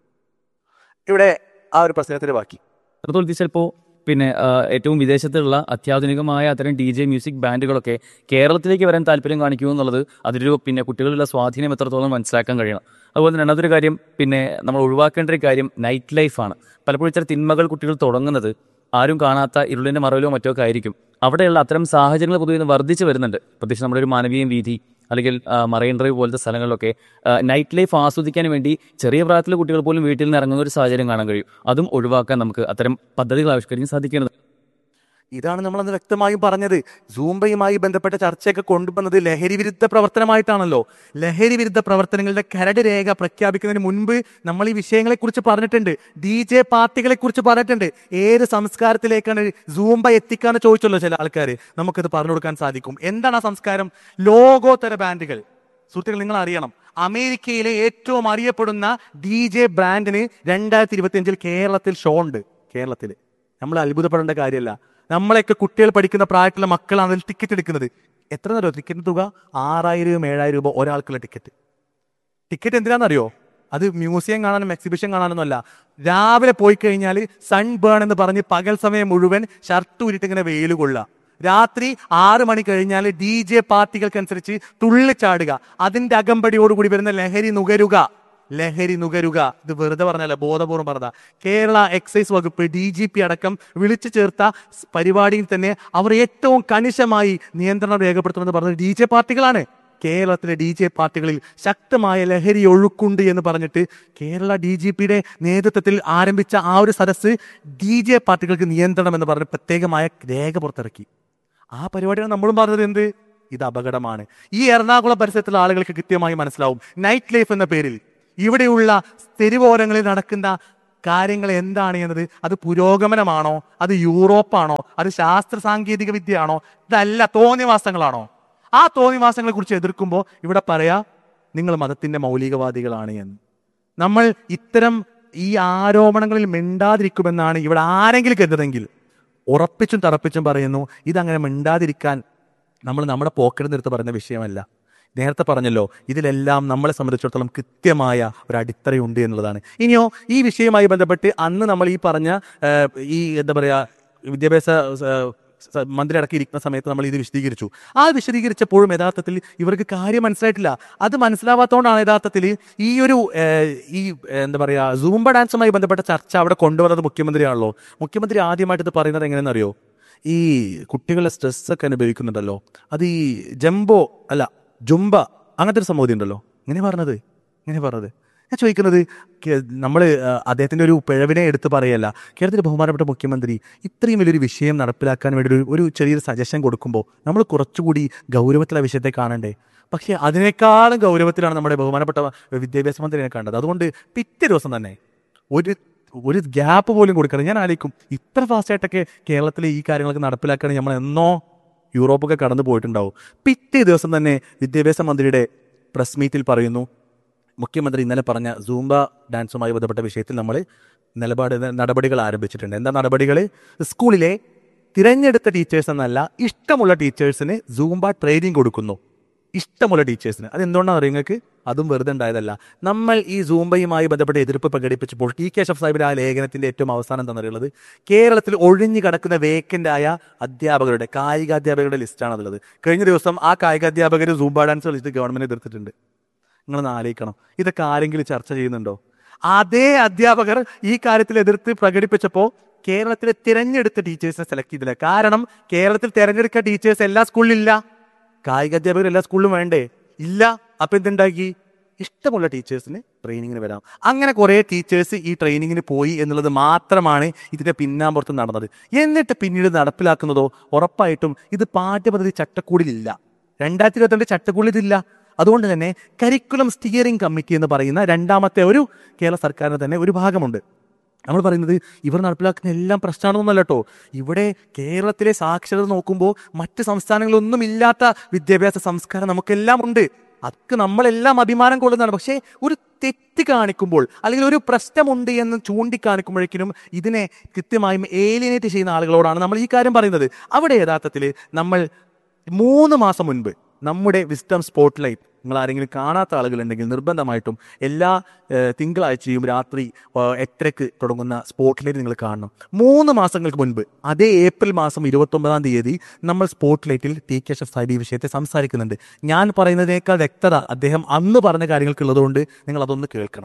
ഇവിടെ ആ ഒരു പ്രശ്നത്തിന്റെ ബാക്കി അത്രത്തോളം ചിലപ്പോൾ പിന്നെ ആ, ഏറ്റവും വിദേശത്തുള്ള അത്യാധുനികമായ അത്തരം ഡി ജെ മ്യൂസിക് ബാൻഡുകളൊക്കെ കേരളത്തിലേക്ക് വരാൻ താല്പര്യം കാണിക്കൂ എന്നുള്ളത് അതിലൊരു പിന്നെ കുട്ടികളിലുള്ള സ്വാധീനം എത്രത്തോളം മനസ്സിലാക്കാൻ കഴിയണം അതുപോലെ തന്നെ രണ്ടാമതൊരു കാര്യം പിന്നെ നമ്മൾ ഒഴിവാക്കേണ്ട ഒരു കാര്യം നൈറ്റ് ലൈഫാണ് പലപ്പോഴും ചില തിന്മകൾ കുട്ടികൾ തുടങ്ങുന്നത് ആരും കാണാത്ത ഇരുളിന്റെ മറവിലോ മറ്റോ ഒക്കെ ആയിരിക്കും അവിടെയുള്ള അത്തരം സാഹചര്യങ്ങൾ പൊതുവെ ഇന്ന് വർദ്ധിച്ചു വരുന്നുണ്ട് പ്രത്യേകിച്ച് നമ്മുടെ ഒരു മാനവീയം വീതി അല്ലെങ്കിൽ ആ, മറൈൻ ഡ്രൈവ് പോലത്തെ സ്ഥലങ്ങളിലൊക്കെ ആ, നൈറ്റ് ലൈഫ് ആസ്വദിക്കാൻ വേണ്ടി ചെറിയ പ്രായത്തിലെ കുട്ടികൾ പോലും വീട്ടിൽ നിന്ന് ഇറങ്ങുന്ന ഒരു സാഹചര്യം കാണാൻ കഴിയും അതും ഒഴിവാക്കാൻ നമുക്ക് അത്തരം പദ്ധതികൾ ആവിഷ്കരിക്കാൻ സാധിക്കുന്നത് ഇതാണ് നമ്മൾ അന്ന് വ്യക്തമായും പറഞ്ഞത് സൂംബയുമായി ബന്ധപ്പെട്ട ചർച്ചയൊക്കെ കൊണ്ടുവന്നത് ലഹരി വിരുദ്ധ പ്രവർത്തനമായിട്ടാണല്ലോ ലഹരി വിരുദ്ധ പ്രവർത്തനങ്ങളുടെ കരട് രേഖ പ്രഖ്യാപിക്കുന്നതിന് മുൻപ് നമ്മൾ ഈ വിഷയങ്ങളെ കുറിച്ച് പറഞ്ഞിട്ടുണ്ട് ഡി ജെ പാർട്ടികളെ കുറിച്ച് പറഞ്ഞിട്ടുണ്ട് ഏത് സംസ്കാരത്തിലേക്കാണ് സൂംബ എത്തിക്കാന്ന് ചോദിച്ചല്ലോ ചില ആൾക്കാർ നമുക്കത് പറഞ്ഞു കൊടുക്കാൻ സാധിക്കും എന്താണ് ആ സംസ്കാരം ലോകോത്തര ബാൻഡുകൾ സുഹൃത്തുക്കൾ നിങ്ങൾ അറിയണം അമേരിക്കയിലെ ഏറ്റവും അറിയപ്പെടുന്ന ഡി ജെ ബ്രാൻഡിന് രണ്ടായിരത്തി ഇരുപത്തിയഞ്ചിൽ കേരളത്തിൽ ഷോ ഉണ്ട് കേരളത്തിൽ നമ്മൾ അത്ഭുതപ്പെടേണ്ട കാര്യമല്ല നമ്മളെയൊക്കെ കുട്ടികൾ പഠിക്കുന്ന പ്രായത്തിലുള്ള മക്കളാണ് അതിൽ ടിക്കറ്റ് എടുക്കുന്നത് എത്ര തരോ ടിക്കറ്റ് തുക ആറായിരം ഏഴായിരം രൂപ ഒരാൾക്കുള്ള ടിക്കറ്റ് ടിക്കറ്റ് എന്തിനാണെന്നറിയോ അത് മ്യൂസിയം കാണാനും എക്സിബിഷൻ കാണാനൊന്നും അല്ല രാവിലെ പോയി കഴിഞ്ഞാൽ സൺ ബേൺ എന്ന് പറഞ്ഞ് പകൽ സമയം മുഴുവൻ ഷർട്ട് ഊരിട്ട് ഇങ്ങനെ വെയിൽ കൊള്ളുക രാത്രി ആറ് മണി കഴിഞ്ഞാൽ ഡി ജെ പാർട്ടികൾക്കനുസരിച്ച് തുള്ളിച്ചാടുക അതിന്റെ അകമ്പടിയോടുകൂടി വരുന്ന ലഹരി നുകരുക ലഹരി നുകരുക ഇത് വെറുതെ പറഞ്ഞല്ല ബോധപൂർവ്വം പറഞ്ഞ കേരള എക്സൈസ് വകുപ്പ് ഡി ജി പി അടക്കം വിളിച്ചു ചേർത്ത സ് പരിപാടിയിൽ തന്നെ അവർ ഏറ്റവും കണിശമായി നിയന്ത്രണം രേഖപ്പെടുത്തുമെന്ന് പറഞ്ഞത് ഡി ജെ പാർട്ടികളാണ് കേരളത്തിലെ ഡി ജെ പാർട്ടികളിൽ ശക്തമായ ലഹരി ഒഴുക്കുണ്ട് എന്ന് പറഞ്ഞിട്ട് കേരള ഡി ജി പിയുടെ നേതൃത്വത്തിൽ ആരംഭിച്ച ആ ഒരു സദസ്സ് ഡി ജെ പാർട്ടികൾക്ക് നിയന്ത്രണം എന്ന് പറഞ്ഞ് പ്രത്യേകമായ രേഖ പുറത്തിറക്കി ആ പരിപാടിയാണ് നമ്മളും പറഞ്ഞത് എന്ത് ഇത് അപകടമാണ് ഈ എറണാകുളം പരിസരത്തുള്ള ആളുകൾക്ക് കൃത്യമായി മനസ്സിലാവും നൈറ്റ് ലൈഫ് എന്ന പേരിൽ ഇവിടെയുള്ള തെരുവോരങ്ങളിൽ നടക്കുന്ന കാര്യങ്ങൾ എന്താണ് എന്നത് അത് പുരോഗമനമാണോ അത് യൂറോപ്പാണോ അത് ശാസ്ത്ര സാങ്കേതിക വിദ്യയാണോ ഇതല്ല തോന്നിവാസങ്ങളാണോ ആ തോന്നിവാസങ്ങളെ കുറിച്ച് എതിർക്കുമ്പോൾ ഇവിടെ പറയാ നിങ്ങൾ മതത്തിന്റെ മൗലികവാദികളാണ് എന്ന് നമ്മൾ ഇത്തരം ഈ ആരോപണങ്ങളിൽ മിണ്ടാതിരിക്കുമെന്നാണ് ഇവിടെ ആരെങ്കിലും കരുതുന്നതെങ്കിൽ ഉറപ്പിച്ചും തറപ്പിച്ചും പറയുന്നു ഇതങ്ങനെ മിണ്ടാതിരിക്കാൻ നമ്മൾ നമ്മുടെ പോക്കറ്റ് നിർത്ത് പറയുന്ന വിഷയമല്ല നേരത്തെ പറഞ്ഞല്ലോ ഇതിലെല്ലാം നമ്മളെ സംബന്ധിച്ചിടത്തോളം കൃത്യമായ ഒരു അടിത്തറയുണ്ട് എന്നുള്ളതാണ് ഇനിയോ ഈ വിഷയവുമായി ബന്ധപ്പെട്ട് അന്ന് നമ്മൾ ഈ പറഞ്ഞ ആ, ഈ എന്താ പറയാ വിദ്യാഭ്യാസ ആ, സ- മന്ത്രി അടക്കി ഇരിക്കുന്ന സമയത്ത് നമ്മൾ ഇത് വിശദീകരിച്ചു ആ വിശദീകരിച്ചപ്പോഴും യഥാർത്ഥത്തിൽ ഇവർക്ക് കാര്യം മനസ്സിലായിട്ടില്ല അത് മനസ്സിലാവാത്തതുകൊണ്ടാണ് യഥാർത്ഥത്തിൽ ഈ ഒരു ആ, ഈ ആ, എന്താ പറയാ സൂംബ ഡാൻസുമായി ബന്ധപ്പെട്ട ചർച്ച അവിടെ കൊണ്ടുവന്നത് മുഖ്യമന്ത്രിയാണല്ലോ മുഖ്യമന്ത്രി ആദ്യമായിട്ട് ഇത് പറയുന്നത് എങ്ങനെയെന്ന് അറിയോ ഈ കുട്ടികളുടെ സ്ട്രെസ് ഒക്കെ അനുഭവിക്കുന്നുണ്ടല്ലോ അത് ഈ ജംബോ അല്ല ജുംബ അങ്ങനത്തെ ഒരു സംഭവം ഉണ്ടല്ലോ ഇങ്ങനെ പറഞ്ഞത് ഇങ്ങനെ പറഞ്ഞത് ഞാൻ ചോദിക്കുന്നത് നമ്മൾ അദ്ദേഹത്തിന്റെ ഒരു പിഴവിനെ എടുത്ത് പറയല്ല കേരളത്തിലെ ബഹുമാനപ്പെട്ട മുഖ്യമന്ത്രി ഇത്രയും വലിയൊരു വിഷയം നടപ്പിലാക്കാൻ വേണ്ടി ഒരു ഒരു ചെറിയൊരു സജഷൻ കൊടുക്കുമ്പോൾ നമ്മൾ കുറച്ചുകൂടി ഗൗരവത്തിലെ വിഷയത്തെ കാണണ്ടേ പക്ഷേ അതിനേക്കാളും ഗൗരവത്തിലാണ് നമ്മുടെ ബഹുമാനപ്പെട്ട വിദ്യാഭ്യാസ മന്ത്രിനെ കണ്ടത് അതുകൊണ്ട് പിറ്റേ ദിവസം തന്നെ ഒരു ഒരു ഗ്യാപ്പ് പോലും കൊടുക്കണം ഞാൻ ആലോചിക്കും ഇത്ര ഫാസ്റ്റായിട്ടൊക്കെ കേരളത്തിലെ ഈ കാര്യങ്ങളൊക്കെ നടപ്പിലാക്കുകയാണെങ്കിൽ നമ്മൾ എന്നോ യൂറോപ്പൊക്കെ കടന്നു പോയിട്ടുണ്ടാവും പിറ്റേ ദിവസം തന്നെ വിദ്യാഭ്യാസ മന്ത്രിയുടെ പ്രസ് മീറ്റിൽ പറയുന്നു മുഖ്യമന്ത്രി ഇന്നലെ പറഞ്ഞ സൂംബ ഡാൻസുമായി ബന്ധപ്പെട്ട വിഷയത്തിൽ നമ്മൾ നിലപാട് നടപടികൾ ആരംഭിച്ചിട്ടുണ്ട് എന്താ നടപടികൾ സ്കൂളിലെ തിരഞ്ഞെടുത്ത ടീച്ചേഴ്സ് എന്നല്ല ഇഷ്ടമുള്ള ടീച്ചേഴ്സിന് സൂംബ ട്രെയിനിങ് കൊടുക്കുന്നു ഇഷ്ടമുള്ള ടീച്ചേഴ്സിന് അത് എന്തുകൊണ്ടാണെന്ന് അറിയാം നിങ്ങൾക്ക് അതും വെറുതെ ഉണ്ടായതല്ല നമ്മൾ ഈ സൂംബയുമായി ബന്ധപ്പെട്ട എതിർപ്പ് പ്രകടിപ്പിച്ചപ്പോൾ ടി കെ ഷഫ് സാഹിബിന്റെ ആ ലേഖനത്തിന്റെ ഏറ്റവും അവസാനം എന്താണെന്നുള്ളത് കേരളത്തിൽ ഒഴിഞ്ഞു കിടക്കുന്ന വേക്കൻ്റ് ആയ അധ്യാപകരുടെ കായികാധ്യാപകരുടെ ലിസ്റ്റാണ് അതുള്ളത് കഴിഞ്ഞ ദിവസം ആ കായികാധ്യാപകർ സൂംബ ഡാൻസ് കളിച്ചിട്ട് ഗവൺമെന്റ് എതിർത്തിട്ടുണ്ട് നിങ്ങളൊന്ന് ആലോചിക്കണം ഇതൊക്കെ ആരെങ്കിലും ചർച്ച ചെയ്യുന്നുണ്ടോ അതേ അധ്യാപകർ ഈ കാര്യത്തിൽ എതിർത്ത് പ്രകടിപ്പിച്ചപ്പോൾ കേരളത്തിലെ തിരഞ്ഞെടുത്ത ടീച്ചേഴ്സിനെ സെലക്ട് ചെയ്തില്ല കാരണം കേരളത്തിൽ തിരഞ്ഞെടുക്കുന്ന ടീച്ചേഴ്സ് എല്ലാ സ്കൂളിലില്ല കായിക അധ്യാപകർ എല്ലാ സ്കൂളിലും വേണ്ടേ ഇല്ല അപ്പൊ എന്തുണ്ടാക്കി ഇഷ്ടമുള്ള ടീച്ചേഴ്സിന് ട്രെയിനിങ്ങിന് വരാം അങ്ങനെ കുറേ ടീച്ചേഴ്സ് ഈ ട്രെയിനിങ്ങിന് പോയി എന്നുള്ളത് മാത്രമാണ് ഇതിന്റെ പിന്നാമ്പുറത്ത് നടന്നത് എന്നിട്ട് പിന്നീട് നടപ്പിലാക്കുന്നതോ ഉറപ്പായിട്ടും ഇത് പാഠ്യപദ്ധതി ചട്ടക്കൂടിലില്ല രണ്ടായിരത്തി ഇരുപത്തിരണ്ട് ചട്ടക്കൂടിൽ ഇതില്ല അതുകൊണ്ട് തന്നെ കരിക്കുലം സ്റ്റിയറിംഗ് കമ്മിറ്റി എന്ന് പറയുന്ന രണ്ടാമത്തെ ഒരു കേരള സർക്കാരിന് തന്നെ ഒരു ഭാഗമുണ്ട് നമ്മൾ പറയുന്നത് ഇവർ നടപ്പിലാക്കുന്ന എല്ലാം പ്രശ്നമാണെന്നല്ല കേട്ടോ ഇവിടെ കേരളത്തിലെ സാക്ഷരത നോക്കുമ്പോൾ മറ്റ് സംസ്ഥാനങ്ങളിലൊന്നും ഇല്ലാത്ത വിദ്യാഭ്യാസ സംസ്കാരം നമുക്കെല്ലാം ഉണ്ട് അതൊക്കെ നമ്മളെല്ലാം അഭിമാനം കൊള്ളുന്നതാണ് പക്ഷേ ഒരു തെറ്റ് കാണിക്കുമ്പോൾ അല്ലെങ്കിൽ ഒരു പ്രശ്നമുണ്ട് എന്ന് ചൂണ്ടിക്കാണിക്കുമ്പോഴേക്കും ഇതിനെ കൃത്യമായും ഏലിയനേറ്റ് ചെയ്യുന്ന ആളുകളോടാണ് നമ്മൾ ഈ കാര്യം പറയുന്നത് അവിടെ യഥാർത്ഥത്തിൽ നമ്മൾ മൂന്ന് മാസം മുൻപ് നമ്മുടെ വിസ്റ്റം സ്പോട്ട് ലൈറ്റ് നിങ്ങൾ ആരെങ്കിലും കാണാത്ത ആളുകളുണ്ടെങ്കിൽ നിർബന്ധമായിട്ടും എല്ലാ ഏഹ്, തിങ്കളാഴ്ചയും രാത്രി ഏഹ്, എട്ടരക്ക് തുടങ്ങുന്ന സ്പോട്ട് ലൈറ്റ് നിങ്ങൾ കാണണം മൂന്ന് മാസങ്ങൾക്ക് മുൻപ് അതേ ഏപ്രിൽ മാസം ഇരുപത്തൊമ്പതാം തീയതി നമ്മൾ സ്പോട്ട് ലൈറ്റിൽ ടി കെ ഷഫ് സാഹിബ് ഈ വിഷയത്തെ സംസാരിക്കുന്നുണ്ട് ഞാൻ പറയുന്നതിനേക്കാൾ വ്യക്തത അദ്ദേഹം അന്ന് പറഞ്ഞ കാര്യങ്ങൾക്കുള്ളതുകൊണ്ട് നിങ്ങൾ അതൊന്ന് കേൾക്കണം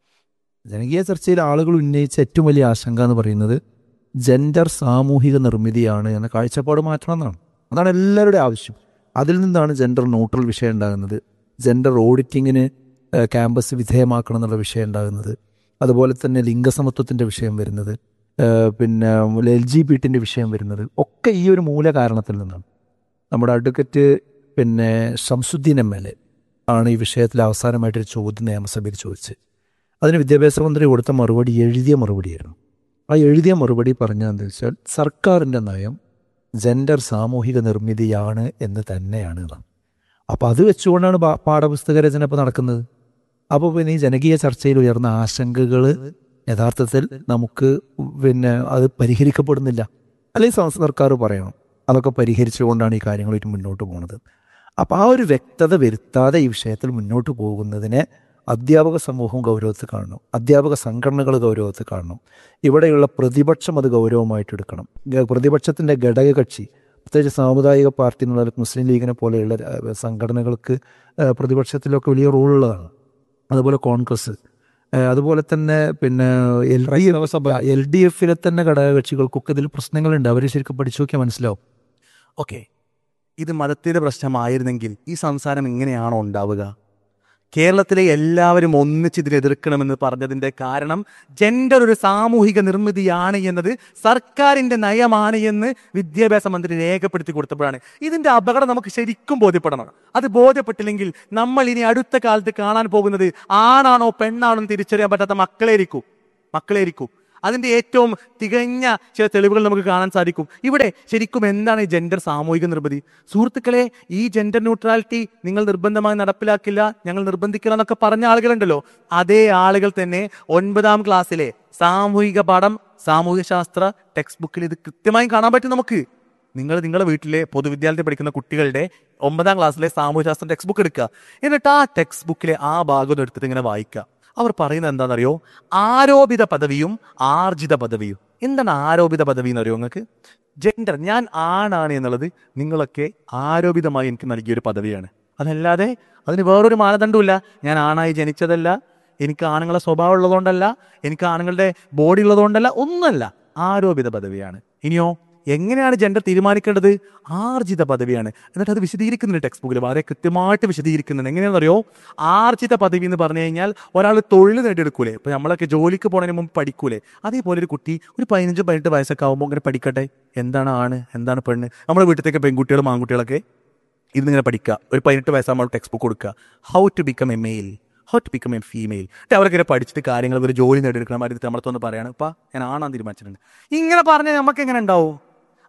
ജനകീയ ചർച്ചയിൽ ആളുകൾ ഉന്നയിച്ച ഏറ്റവും വലിയ ആശങ്ക എന്ന് പറയുന്നത് ജെൻഡർ സാമൂഹിക നിർമ്മിതിയാണ് എന്ന കാഴ്ചപ്പാട് മാറ്റണം എന്നാണ് അതാണ് എല്ലാവരുടെയും ആവശ്യം അതിൽ നിന്നാണ് ജെൻഡർ ന്യൂട്രൽ വിഷയം ഉണ്ടാകുന്നത് ജെൻഡർ ഓഡിറ്റിങ്ങിന് ഏഹ്, ക്യാമ്പസ് വിധേയമാക്കണം എന്നുള്ള വിഷയം ഉണ്ടാകുന്നത് അതുപോലെ തന്നെ ലിംഗസമത്വത്തിൻ്റെ വിഷയം വരുന്നത് ഏഹ്, പിന്നെ എൽ ജി ബി ടിൻ്റെ വിഷയം വരുന്നത് ഒക്കെ ഈ ഒരു മൂല കാരണത്തിൽ നിന്നാണ് നമ്മുടെ അഡ്വക്കറ്റ് പിന്നെ ഷംസുദ്ദീൻ എം എൽ എ ആണ് ഈ വിഷയത്തിൽ അവസാനമായിട്ടൊരു ചോദ്യം നിയമസഭയിൽ ചോദിച്ചത് അതിന് വിദ്യാഭ്യാസ മന്ത്രി കൊടുത്ത മറുപടി എഴുതിയ മറുപടിയായിരുന്നു ആ എഴുതിയ മറുപടി പറഞ്ഞതെന്ന് വെച്ചാൽ സർക്കാരിൻ്റെ നയം ജെൻഡർ സാമൂഹിക നിർമ്മിതിയാണ് എന്ന് തന്നെയാണ് എന്നാണ് അപ്പോൾ അത് വെച്ചുകൊണ്ടാണ് പാ- പാഠപുസ്തക രചന ഇപ്പോൾ നടക്കുന്നത് അപ്പോൾ പിന്നെ ഈ ജനകീയ ചർച്ചയിൽ ഉയർന്ന ആശങ്കകൾ യഥാർത്ഥത്തിൽ നമുക്ക് പിന്നെ അത് പരിഹരിക്കപ്പെടുന്നില്ല അല്ലെങ്കിൽ സം- സർക്കാർ പറയണം അതൊക്കെ പരിഹരിച്ചുകൊണ്ടാണ് ഈ കാര്യങ്ങളായിട്ട് മുന്നോട്ട് പോകുന്നത് അപ്പോൾ ആ ഒരു വ്യക്തത വരുത്താതെ ഈ വിഷയത്തിൽ മുന്നോട്ട് പോകുന്നതിനെ അധ്യാപക സമൂഹം ഗൗരവത്തിൽ കാണണം അധ്യാപക സംഘടനകൾ ഗൗരവത്തിൽ കാണണം ഇവിടെയുള്ള പ്രതിപക്ഷം അത് ഗൗരവമായിട്ട് എടുക്കണം ഗ- പ്രതിപക്ഷത്തിൻ്റെ ഘടകകക്ഷി പ്രത്യേകിച്ച് സാമുദായിക പാർട്ടി എന്നുള്ള മുസ്ലിം ലീഗിനെ പോലെയുള്ള ഏഹ്, സംഘടനകൾക്ക് ഏഹ്, പ്രതിപക്ഷത്തിലൊക്കെ വലിയ റോളുള്ളതാണ് അതുപോലെ കോൺഗ്രസ് ഏഹ്, അതുപോലെ തന്നെ പിന്നെ എൽ ഡി എൽ ഡി എഫിലെ തന്നെ ഘടകകക്ഷികൾക്കൊക്കെ ഇതിൽ പ്രശ്നങ്ങളുണ്ട് അവർ ശരിക്കും പഠിച്ചു നോക്കിയാൽ മനസ്സിലാവും ഓക്കെ ഇത് മതത്തിന്റെ പ്രശ്നമായിരുന്നെങ്കിൽ ഈ സംസാരം എങ്ങനെയാണോ ഉണ്ടാവുക കേരളത്തിലെ എല്ലാവരും ഒന്നിച്ച് ഇതിനെ എതിർക്കണമെന്ന് പറഞ്ഞതിന്റെ കാരണം ജെൻഡർ ഒരു സാമൂഹിക നിർമ്മിതിയാണ് എന്നത് സർക്കാരിന്റെ നയമാണ് എന്ന് വിദ്യാഭ്യാസ മന്ത്രി രേഖപ്പെടുത്തി കൊടുത്തപ്പോഴാണ് ഇതിന്റെ അപകടം നമുക്ക് ശരിക്കും ബോധ്യപ്പെടണം അത് ബോധ്യപ്പെട്ടില്ലെങ്കിൽ നമ്മൾ ഇനി അടുത്ത കാലത്ത് കാണാൻ പോകുന്നത് ആണാണോ പെണ്ണാണോ എന്ന് തിരിച്ചറിയാൻ പറ്റാത്ത മക്കളേരിക്കും മക്കളേരിക്കും അതിന്റെ ഏറ്റവും തികഞ്ഞ ചില തെളിവുകൾ നമുക്ക് കാണാൻ സാധിക്കും ഇവിടെ ശരിക്കും എന്താണ് ഈ ജെൻഡർ സാമൂഹിക നിർമ്മിതി സുഹൃത്തുക്കളെ ഈ ജെൻഡർ ന്യൂട്രാലിറ്റി നിങ്ങൾ നിർബന്ധമായി നടപ്പിലാക്കില്ല ഞങ്ങൾ നിർബന്ധിക്കില്ല എന്നൊക്കെ പറഞ്ഞ ആളുകളുണ്ടല്ലോ അതേ ആളുകൾ തന്നെ ഒൻപതാം ക്ലാസ്സിലെ സാമൂഹിക പാഠം സാമൂഹിക ശാസ്ത്ര ടെക്സ്റ്റ് ബുക്കിൽ ഇത് കൃത്യമായും കാണാൻ പറ്റും നമുക്ക് നിങ്ങൾ നിങ്ങളുടെ വീട്ടിലെ പൊതുവിദ്യാലയത്തിൽ പഠിക്കുന്ന കുട്ടികളുടെ ഒമ്പതാം ക്ലാസ്സിലെ സാമൂഹ്യശാസ്ത്ര ടെക്സ്റ്റ് ബുക്ക് എടുക്കുക എന്നിട്ട് ആ ടെക്സ്റ്റ് ബുക്കിലെ ആ ഭാഗം ഒന്ന് എടുത്തിട്ട് ഇങ്ങനെ വായിക്കുക അവർ പറയുന്നത് എന്താണെന്നറിയോ ആരോപിത പദവിയും ആർജിത പദവിയും എന്താണ് ആരോപിത പദവി എന്നറിയോ നിങ്ങൾക്ക് ജെൻഡർ ഞാൻ ആണാണ് എന്നുള്ളത് നിങ്ങളൊക്കെ ആരോപിതമായി എനിക്ക് നൽകിയൊരു പദവിയാണ് അതല്ലാതെ അതിന് വേറൊരു മാനദണ്ഡമില്ല ഞാൻ ആണായി ജനിച്ചതല്ല എനിക്ക് ആണുങ്ങളെ സ്വഭാവം ഉള്ളതുകൊണ്ടല്ല എനിക്ക് ആണുങ്ങളുടെ ബോഡി ഉള്ളതുകൊണ്ടല്ല ഒന്നുമല്ല ആരോപിത പദവിയാണ് ഇനിയോ എങ്ങനെയാണ് ജെൻഡർ തീരുമാനിക്കേണ്ടത് ആർജിത പദവിയാണ് എന്നിട്ട് അത് വിശദീകരിക്കുന്നുണ്ട് ടെക്സ്റ്റ് ബുക്കിൽ വളരെ കൃത്യമായിട്ട് വിശദീകരിക്കുന്നുണ്ട് എങ്ങനെയാണെന്നറിയോ ആർജിത പദവി എന്ന് പറഞ്ഞു കഴിഞ്ഞാൽ ഒരാൾ തൊഴിൽ നേടിയെടുക്കൂലേ ഇപ്പൊ നമ്മളൊക്കെ ജോലിക്ക് പോണതിന് മുമ്പ് പഠിക്കൂലേ അതേപോലെ ഒരു കുട്ടി ഒരു പതിനഞ്ച് പതിനെട്ട് വയസ്സൊക്കെ ആകുമ്പോൾ ഇങ്ങനെ പഠിക്കട്ടെ എന്താണ് ആണ് എന്താണ് പെണ്ണ് നമ്മുടെ വീട്ടിലത്തേക്ക് പെൺകുട്ടികളും ആൺകുട്ടികളൊക്കെ ഇന്നിങ്ങനെ പഠിക്കുക ഒരു പതിനെട്ട് വയസ്സാകുമ്പോൾ ടെക്സ്റ്റ് ബുക്ക് കൊടുക്കുക how to become a male how to become a female അവരൊക്കെ ഇങ്ങനെ പഠിച്ചിട്ട് കാര്യങ്ങൾ ഒരു ജോലി നേടിയെടുക്കണം മാതിരി നമ്മളത്തൊന്ന് പറയാണ് ഇപ്പം ഞാൻ ആണാൻ തീരുമാനിച്ചിട്ടുണ്ട് ഇങ്ങനെ പറഞ്ഞാൽ നമുക്ക് എങ്ങനെ ഉണ്ടാവും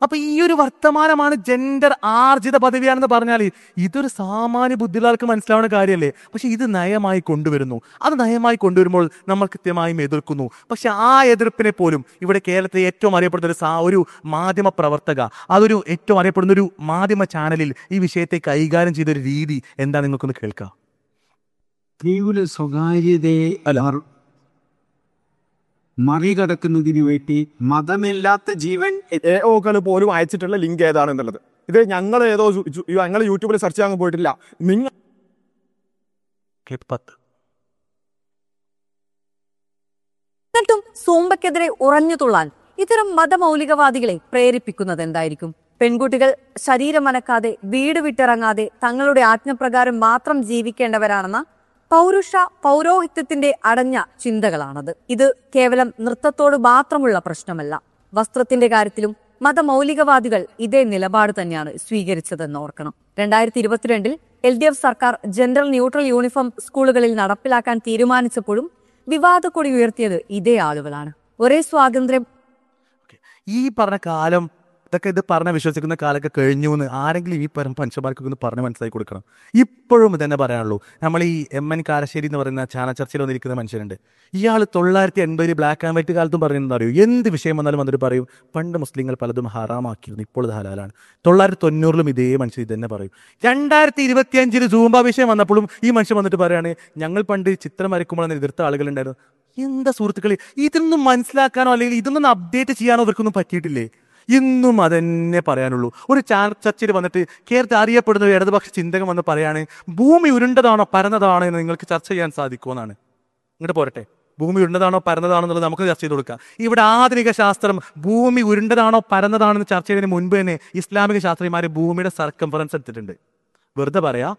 അപ്പൊ ഈ ഒരു വർത്തമാനമാണ് ജെൻഡർ ആർജിത പദവിയാണെന്ന് പറഞ്ഞാൽ ഇതൊരു സാമാന്യ ബുദ്ധിയുള്ളവർക്ക് മനസ്സിലാവുന്ന കാര്യമല്ലേ പക്ഷെ ഇത് നയമായി കൊണ്ടുവരുന്നു അത് നയമായി കൊണ്ടുവരുമ്പോൾ നമ്മൾ കൃത്യമായും എതിർക്കുന്നു പക്ഷെ ആ എതിർപ്പിനെ പോലും ഇവിടെ കേരളത്തിലെ ഏറ്റവും അറിയപ്പെടുന്ന ഒരു സാ ഒരു മാധ്യമ പ്രവർത്തക അതൊരു ഏറ്റവും അറിയപ്പെടുന്ന ഒരു മാധ്യമ ചാനലിൽ ഈ വിഷയത്തെ കൈകാര്യം ചെയ്ത ഒരു രീതി എന്താ നിങ്ങൾക്കൊന്ന് കേൾക്കാം സ്ത്രീയുടെ സ്വകാര്യതയെ മറ- മറികടക്കുന്നതിന് വേണ്ടി മതമില്ലാത്ത ജീവൻ എ ഒകൾ പോലും അയച്ചിട്ടുള്ള ലിങ്ക് ഏതാണെന്നുള്ളത് ഇത് ഞങ്ങൾ ഏതോ ഞങ്ങൾ യൂട്യൂബിൽ സെർച്ച് ചെയ്യാൻ പോയിട്ടില്ല നിങ്ങൾ ക്ലിപ്പ് പത്ത് എന്നിട്ടും സൂമ്പയ്ക്കെതിരെ ഉറഞ്ഞു തുള്ളാൻ ഇത്തരം മതമൗലികവാദികളെ പ്രേരിപ്പിക്കുന്നത് എന്തായിരിക്കും പെൺകുട്ടികൾ ശരീരം അനക്കാതെ വീട് വിട്ടിറങ്ങാതെ തങ്ങളുടെ ആജ്ഞപ്രകാരം മാത്രം ജീവിക്കേണ്ടവരാണെന്ന പൗരുഷ പൗരോഹിത്യത്തിന്റെ അടഞ്ഞ ചിന്തകളാണത് ഇത് കേവലം നൃത്തത്തോട് മാത്രമുള്ള പ്രശ്നമല്ല വസ്ത്രത്തിന്റെ കാര്യത്തിലും മതമൗലികവാദികൾ ഇതേ നിലപാട് തന്നെയാണ് സ്വീകരിച്ചതെന്ന് ഓർക്കണം രണ്ടായിരത്തി ഇരുപത്തിരണ്ടിൽ എൽ ഡി എഫ് സർക്കാർ ജെൻഡർ ന്യൂട്രൽ യൂണിഫോം സ്കൂളുകളിൽ നടപ്പിലാക്കാൻ തീരുമാനിച്ചപ്പോഴും വിവാദക്കൊടി ഉയർത്തിയത് ഇതേ ആളുകളാണ് ഒരേ സ്വാതന്ത്ര്യം ഈ പറഞ്ഞ കാലം ഇതൊക്കെ ഇത് പറഞ്ഞ വിശ്വസിക്കുന്ന കാലമൊക്കെ കഴിഞ്ഞു എന്ന് ആരെങ്കിലും ഈ പരം മനുഷ്യന്മാർക്കൊക്കെ ഒന്ന് പറഞ്ഞ് മനസ്സിലാക്കി കൊടുക്കണം ഇപ്പോഴും ഇതന്നെ പറയാനുള്ളൂ നമ്മൾ ഈ എം എൻ കാരശ്ശേരി എന്ന് പറയുന്ന ചാന ചർച്ചയിൽ വന്നിരിക്കുന്ന മനുഷ്യരുണ്ട് ഇയാൾ തൊള്ളായിരത്തി എൺപതിൽ ബ്ലാക്ക് ആൻഡ് വൈറ്റ് കാലത്തും പറയുന്നത് അറിയൂ എന്ത് വിഷയം വന്നാലും വന്നിട്ട് പറയും പണ്ട് മുസ്ലിങ്ങൾ പലതും ഹറാമാക്കിയിരുന്നു ഇപ്പോൾ ഇത് ഹലാലാണ് തൊള്ളായിരത്തി തൊണ്ണൂറിലും ഇതേ മനുഷ്യൻ ഇത് തന്നെ പറയും രണ്ടായിരത്തി ഇരുപത്തി അഞ്ചിൽ സൂമ്പ വിഷയം വന്നപ്പോഴും ഈ മനുഷ്യൻ വന്നിട്ട് പറയാണ് ഞങ്ങൾ പണ്ട് ചിത്രം വരയ്ക്കുമ്പോൾ എതിർത്ത ആളുകളുണ്ടായിരുന്നു എന്താ സുഹൃത്തുക്കളെ ഇതൊന്നും മനസ്സിലാക്കാനോ അല്ലെങ്കിൽ ഇതൊന്നും അപ്ഡേറ്റ് ചെയ്യാനോ ഇവർക്കൊന്നും പറ്റിയിട്ടില്ലേ ഇന്നും അതെന്നെ പറയാനുള്ളൂ ഒരു ചാനൽ ചർച്ചയിൽ വന്നിട്ട് കേരളത്തിൽ അറിയപ്പെടുന്ന ഒരു ഇടതുപക്ഷ ചിന്തകൻ വന്ന് പറയാണ് ഭൂമി ഉരുണ്ടതാണോ പരന്നതാണോ എന്ന് നിങ്ങൾക്ക് ചർച്ച ചെയ്യാൻ സാധിക്കുമെന്നാണ് ഇങ്ങോട്ട് പോരട്ടെ ഭൂമി ഉരുണ്ടതാണോ പരന്നതാണോ എന്നുള്ളത് നമുക്ക് ചർച്ച ചെയ്ത് കൊടുക്കാം ഇവിടെ ആധുനിക ശാസ്ത്രം ഭൂമി ഉരുണ്ടതാണോ പരന്നതാണോ എന്ന് ചർച്ച ചെയ്തതിന് മുൻപ് തന്നെ ഇസ്ലാമിക ശാസ്ത്രിമാർ ഭൂമിയുടെ സർക്കംഫറൻസ് എടുത്തിട്ടുണ്ട് വെറുതെ പറയാ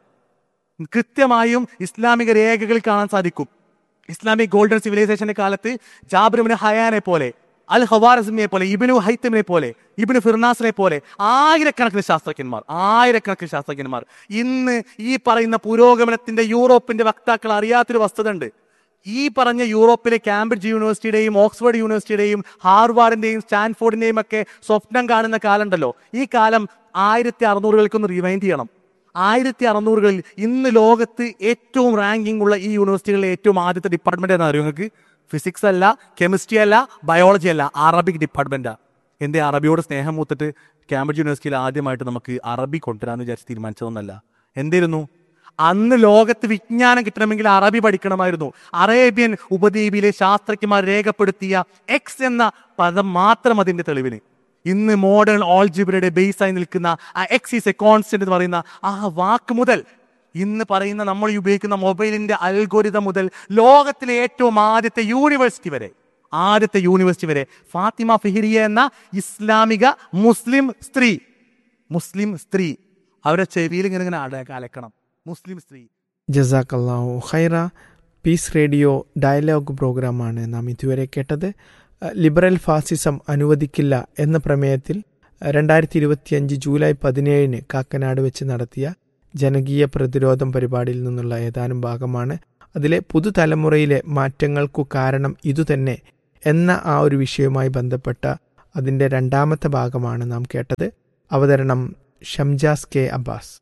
കൃത്യമായും ഇസ്ലാമിക രേഖകളിൽ കാണാൻ സാധിക്കും ഇസ്ലാമിക് ഗോൾഡൻ സിവിലൈസേഷന്റെ കാലത്ത് ജാബ്രിമിന് ഹയാനെ പോലെ അൽ ഹവാറസിമിനെ പോലെ ഇബിനു ഹൈത്തമിനെ പോലെ ഇബിനു ഫിർനാസിനെ പോലെ ആയിരക്കണക്കിന് ശാസ്ത്രജ്ഞന്മാർ ആയിരക്കണക്കിന് ശാസ്ത്രജ്ഞന്മാർ ഇന്ന് ഈ പറയുന്ന പുരോഗമനത്തിന്റെ യൂറോപ്പിന്റെ വക്താക്കൾ അറിയാത്തൊരു വസ്തുത ഉണ്ട് ഈ പറഞ്ഞ യൂറോപ്പിലെ കാംബ്രിഡ്ജ് യൂണിവേഴ്സിറ്റിയുടെയും ഓക്സ്ഫോർഡ് യൂണിവേഴ്സിറ്റിയുടെയും ഹാർവാർഡിന്റെയും സ്റ്റാൻഫോർഡിന്റെയും ഒക്കെ സ്വപ്നം കാണുന്ന കാലമുണ്ടല്ലോ ഈ കാലം ആയിരത്തി അറുന്നൂറുകൾക്കൊന്ന് റിവൈൻഡ് ചെയ്യണം ആയിരത്തി അറുന്നൂറുകളിൽ ഇന്ന് ലോകത്ത് ഏറ്റവും റാങ്കിംഗ് ഉള്ള ഈ യൂണിവേഴ്സിറ്റികളിലെ ഏറ്റവും ആദ്യത്തെ ഡിപ്പാർട്ട്മെന്റ് എന്താ അറിയോ നിങ്ങൾക്ക് ഫിസിക്സ് അല്ല കെമിസ്ട്രി അല്ല ബയോളജി അല്ല അറബിക് ഡിപ്പാർട്ട്മെന്റാ എന്റെ അറബിയോട് സ്നേഹം മൂത്തിട്ട് കാംബ്രിഡ്ജ് യൂണിവേഴ്സിറ്റിയിൽ ആദ്യമായിട്ട് നമുക്ക് അറബി കൊണ്ടുവരാന്ന് വിചാരിച്ച് തീരുമാനിച്ചതൊന്നല്ല എന്തായിരുന്നു അന്ന് ലോകത്ത് വിജ്ഞാനം കിട്ടണമെങ്കിൽ അറബി പഠിക്കണമായിരുന്നു അറേബ്യൻ ഉപദ്വീപിലെ ശാസ്ത്രജ്ഞന്മാർ രേഖപ്പെടുത്തിയ എക്സ് എന്ന പദം മാത്രം അതിന്റെ തെളിവിന് ഇന്ന് മോഡേൺ ഓൾജിബ്രയുടെ ബേസ് ആയി നിൽക്കുന്ന ആ എക്സ് ഈസ് എ കോൺസ്റ്റന്റ് എന്ന് പറയുന്ന ആ വാക്ക് മുതൽ ഇന്ന് പറയുന്ന നമ്മൾ ഈ ഉപയോഗിക്കുന്ന മൊബൈലിന്റെ അൽഗോരിതം മുതൽ ലോകത്തിലെ ഏറ്റവും ആദ്യത്തെ യൂണിവേഴ്സിറ്റി വരെ ആദ്യത്തെ യൂണിവേഴ്സിറ്റി വരെ ഫാത്തിമ ഫിഹിരിയ എന്ന ഇസ്ലാമിക മുസ്ലിം സ്ത്രീ മുസ്ലിം സ്ത്രീ അവരുടെ ചെവിയിൽ ഇങ്ങനെ ഇങ്ങനെ അട കലക്കണം മുസ്ലിം സ്ത്രീ ജസാക്കല്ലാഹു ഖൈറ പീസ് റേഡിയോ ഡയലോഗ് പ്രോഗ്രാമാണ് നാം ഇതുവരെ കേട്ടത് അഹ് ലിബറൽ ഫാസിസം അനുവദിക്കില്ല എന്ന പ്രമേയത്തിൽ രണ്ടായിരത്തി ഇരുപത്തിയഞ്ച് ജൂലൈ പതിനേഴിന് കാക്കനാട് വെച്ച് നടത്തിയ ജനകീയ പ്രതിരോധം പരിപാടിയിൽ നിന്നുള്ള ഏതാനും ഭാഗമാണ് അതിലെ പുതുതലമുറയിലെ മാറ്റങ്ങൾക്കു കാരണം ഇതുതന്നെ എന്ന ആ ഒരു വിഷയവുമായി ബന്ധപ്പെട്ട അതിൻ്റെ രണ്ടാമത്തെ ഭാഗമാണ് നാം കേട്ടത് അവതരണം Shamjas K Abbas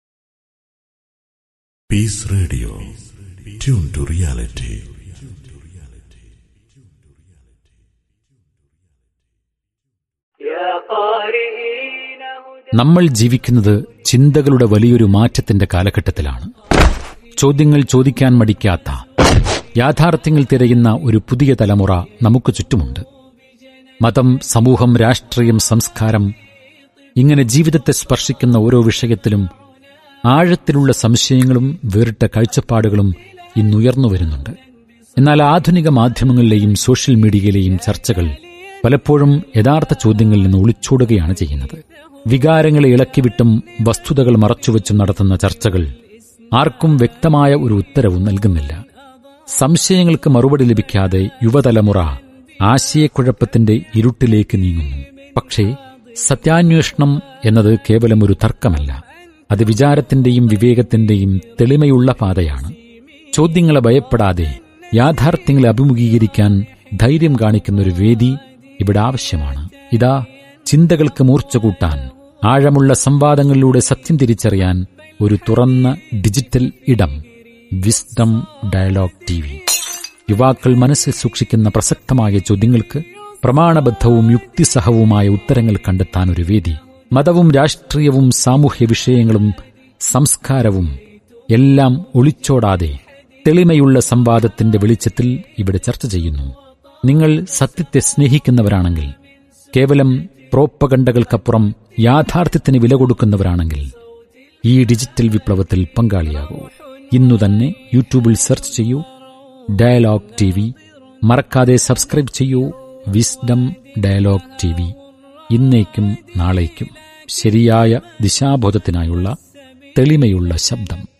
Peace Radio. Tune to reality. നമ്മൾ ജീവിക്കുന്നത് ചിന്തകളുടെ വലിയൊരു മാറ്റത്തിന്റെ കാലഘട്ടത്തിലാണ് ചോദ്യങ്ങൾ ചോദിക്കാൻ മടിക്കാത്ത യാഥാർത്ഥ്യങ്ങൾ തിരയുന്ന ഒരു പുതിയ തലമുറ നമുക്ക് ചുറ്റുമുണ്ട് മതം സമൂഹം രാഷ്ട്രീയം സംസ്കാരം ഇങ്ങനെ ജീവിതത്തെ സ്പർശിക്കുന്ന ഓരോ വിഷയത്തിലും ആഴത്തിലുള്ള സംശയങ്ങളും വേറിട്ട കാഴ്ചപ്പാടുകളും ഇന്നുയർന്നു വരുന്നുണ്ട് എന്നാൽ ആധുനിക മാധ്യമങ്ങളിലെയും സോഷ്യൽ മീഡിയയിലെയും ചർച്ചകൾ പലപ്പോഴും യഥാർത്ഥ ചോദ്യങ്ങളിൽ നിന്ന് ഒളിച്ചോടുകയാണ് ചെയ്യുന്നത് വികാരങ്ങളെ ഇളക്കിവിട്ടും വസ്തുതകൾ മറച്ചുവെച്ചും നടത്തുന്ന ചർച്ചകൾ ആർക്കും വ്യക്തമായ ഒരു ഉത്തരവും നൽകുന്നില്ല സംശയങ്ങൾക്ക് മറുപടി ലഭിക്കാതെ യുവതലമുറ ആശയക്കുഴപ്പത്തിന്റെ ഇരുട്ടിലേക്ക് നീങ്ങുന്നു പക്ഷേ സത്യാന്വേഷണം എന്നത് കേവലം ഒരു തർക്കമല്ല അത് വിചാരത്തിന്റെയും വിവേകത്തിന്റെയും തെളിമയുള്ള പാതയാണ് ചോദ്യങ്ങളെ ഭയപ്പെടാതെ യാഥാർത്ഥ്യങ്ങളെ അഭിമുഖീകരിക്കാൻ ധൈര്യം കാണിക്കുന്ന ഒരു വേദി ഇവിടെ ആവശ്യമാണ് ഇതാ ചിന്തകൾക്ക് മൂർച്ച കൂട്ടാൻ ആഴമുള്ള സംവാദങ്ങളിലൂടെ സത്യം തിരിച്ചറിയാൻ ഒരു തുറന്ന ഡിജിറ്റൽ ഇടം വിസ്ഡം ഡയലോഗ് ടി വി യുവാക്കൾ മനസ്സിൽ സൂക്ഷിക്കുന്ന പ്രസക്തമായ ചോദ്യങ്ങൾക്ക് പ്രമാണബദ്ധവും യുക്തിസഹവുമായ ഉത്തരങ്ങൾ കണ്ടെത്താൻ ഒരു വേദി മതവും രാഷ്ട്രീയവും സാമൂഹ്യ വിഷയങ്ങളും സംസ്കാരവും എല്ലാം ഒളിച്ചോടാതെ തെളിമയുള്ള സംവാദത്തിന്റെ വെളിച്ചത്തിൽ ഇവിടെ ചർച്ച ചെയ്യുന്നു നിങ്ങൾ സത്യത്തെ സ്നേഹിക്കുന്നവരാണെങ്കിൽ കേവലം പ്രോപ്പകണ്ടകൾക്കപ്പുറം യാഥാർത്ഥ്യത്തിന് വില കൊടുക്കുന്നവരാണെങ്കിൽ ഈ ഡിജിറ്റൽ വിപ്ലവത്തിൽ പങ്കാളിയാകൂ ഇന്നു തന്നെ യൂട്യൂബിൽ സെർച്ച് ചെയ്യൂ ഡയലോഗ് ടി വി മറക്കാതെ സബ്സ്ക്രൈബ് ചെയ്യൂ വിസ്ഡം ഡയലോഗ് ടി വി ഇന്നേക്കും നാളേക്കും ശരിയായ ദിശാബോധത്തിനായുള്ള തെളിമയുള്ള ശബ്ദം